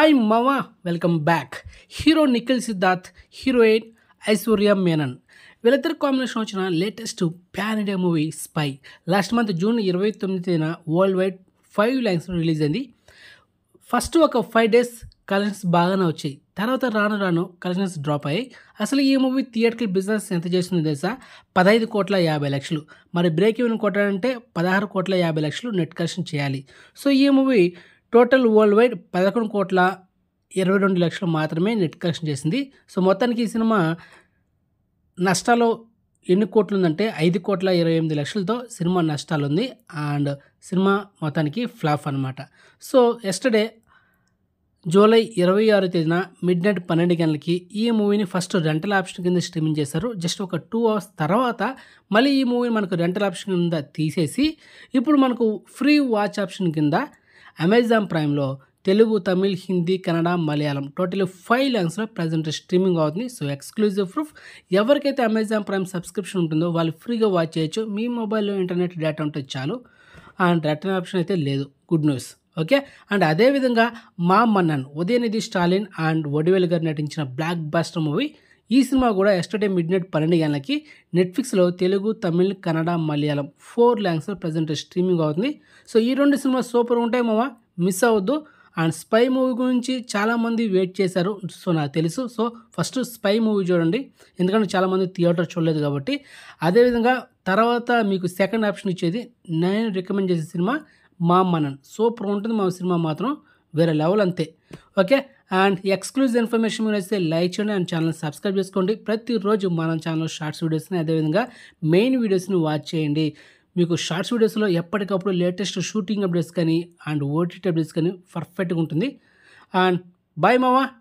hi మామా welcome back hero Nikhil Siddharth heroine Aishwarya Menon వీళ్ళిద్దరు combination వచ్చిన latest pan India movie Spy last month June ఇరవై తొమ్మిదిన worldwide five langs release అయింది first ఒక ఫైవ్ డేస్ కలెక్షన్స్ బాగానే వచ్చాయి తర్వాత రాను రాను కలెక్షన్స్ డ్రాప్ అయ్యాయి అసలు ఈ మూవీ థియేటర్కి బిజినెస్ ఎంత చేస్తుందో తెలుసా పదహైదు కోట్ల యాభై లక్షలు మరి బ్రేక్ ఈవెన్ కొట్టాలంటే పదహారు కోట్ల యాభై లక్షలు నెట్ కలెక్షన్ చేయాలి సో ఈ మూవీ టోటల్ వరల్డ్ వైడ్ పదకొండు కోట్ల ఇరవై రెండు లక్షలు మాత్రమే నెట్ కలెక్షన్ చేసింది సో మొత్తానికి ఈ సినిమా నష్టాలు ఎన్ని కోట్లు ఉందంటే ఐదు కోట్ల ఇరవై ఎనిమిది లక్షలతో సినిమా నష్టాలు ఉంది అండ్ సినిమా మొత్తానికి ఫ్లాప్ అనమాట సో ఎస్టర్డే జూలై ఇరవై ఆరో తేదీన మిడ్ నైట్ పన్నెండు గంటలకి ఈ మూవీని ఫస్ట్ రెంటల్ ఆప్షన్ కింద స్ట్రీమింగ్ చేశారు జస్ట్ ఒక టూ అవర్స్ తర్వాత మళ్ళీ ఈ మూవీని మనకు రెంటల్ ఆప్షన్ కింద తీసేసి ఇప్పుడు మనకు ఫ్రీ వాచ్ ఆప్షన్ కింద అమెజాన్ ప్రైమ్లో తెలుగు తమిళ్ హిందీ కన్నడ మలయాళం టోటల్ ఫైవ్ లాంగ్స్లో ప్రజెంట్ స్ట్రీమింగ్ అవుతుంది సో ఎక్స్క్లూజివ్ ప్రూఫ్ ఎవరికైతే అమెజాన్ ప్రైమ్ సబ్స్క్రిప్షన్ ఉంటుందో వాళ్ళు ఫ్రీగా వాచ్ చేయొచ్చు మీ మొబైల్లో ఇంటర్నెట్ డేటా ఉంటే చాలు అండ్ రిటర్న్ ఆప్షన్ అయితే లేదు గుడ్ న్యూస్ ఓకే అండ్ అదేవిధంగా మా మన్నన్ ఉదయనిధి స్టాలిన్ అండ్ వడివేలు గారు నటించిన బ్లాక్ బాస్టర్ మూవీ ఈ సినిమా కూడా ఎస్టర్డే మిడ్ నైట్ పన్నెండు గంటలకి నెట్ఫ్లిక్స్లో తెలుగు తమిళ్ కన్నడ మలయాళం ఫోర్ లాంగ్స్లో ప్రజెంట్ స్ట్రీమింగ్ అవుతుంది సో ఈ రెండు సినిమా సూపర్ ఉంటాయి మామ మిస్ అవ్వద్దు అండ్ స్పై మూవీ గురించి చాలామంది వెయిట్ చేశారు సో నాకు తెలుసు సో ఫస్ట్ స్పై మూవీ చూడండి ఎందుకంటే చాలామంది థియేటర్ చూడలేదు కాబట్టి అదేవిధంగా తర్వాత మీకు సెకండ్ ఆప్షన్ ఇచ్చేది నేను రికమెండ్ చేసే సినిమా మా మనన్ సూపర్ ఉంటుంది మా సినిమా మాత్రం వేరే లెవెల్ అంతే ఓకే అండ్ ఎక్స్క్లూజివ్ ఇన్ఫర్మేషన్ మీరు వస్తే లైక్ చేయండి అండ్ ఛానల్ సబ్స్క్రైబ్ చేసుకోండి ప్రతిరోజు మన ఛానల్ షార్ట్స్ వీడియోస్ని అదేవిధంగా మెయిన్ వీడియోస్ని వాచ్ చేయండి మీకు షార్ట్స్ వీడియోస్లో ఎప్పటికప్పుడు లేటెస్ట్ షూటింగ్ అప్డేట్స్ కానీ అండ్ ఓటీటీ అప్డేట్స్ కానీ పర్ఫెక్ట్గా ఉంటుంది అండ్ బాయ్ మావా